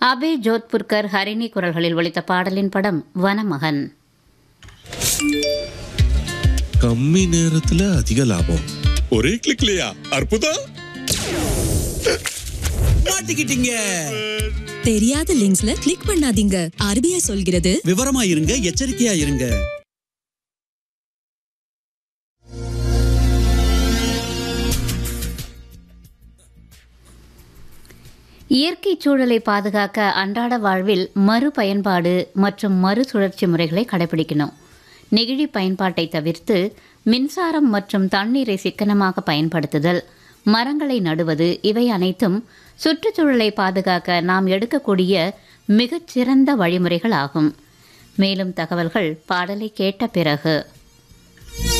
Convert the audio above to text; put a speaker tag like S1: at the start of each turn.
S1: Abe ஜோத்புர்கர் Harini குரல்களில் ஒலித்த பாடலின் படம் வனமகன்
S2: கம்மி நேரத்துல அதிக லாபம்
S3: ஒரே கிளிக்லயா அற்புதம்
S4: மாட்டிக்கிட்டீங்க
S5: தெரியாத லிங்க்ஸ்ல கிளிக் பண்ணாதீங்க ஆர்பிஐ சொல்கிறது
S4: விவரமா இருங்க எச்சரிக்கையா இருங்க
S1: இயற்கை சூழலை பாதுகாக்க அன்றாட வாழ்வில் மறுபயன்பாடு மற்றும் மறுசுழற்சி முறைகளை கடைபிடிக்கணும் நெகிழி பயன்பாட்டை தவிர்த்து மின்சாரம் மற்றும் தண்ணீரை சிக்கனமாக பயன்படுத்துதல் மரங்களை நடுவது இவை அனைத்தும் சுற்றுச்சூழலை பாதுகாக்க நாம் எடுக்கக்கூடிய மிகச்சிறந்த வழிமுறைகள் ஆகும் மேலும் தகவல்கள் பாடலை கேட்ட பிறகு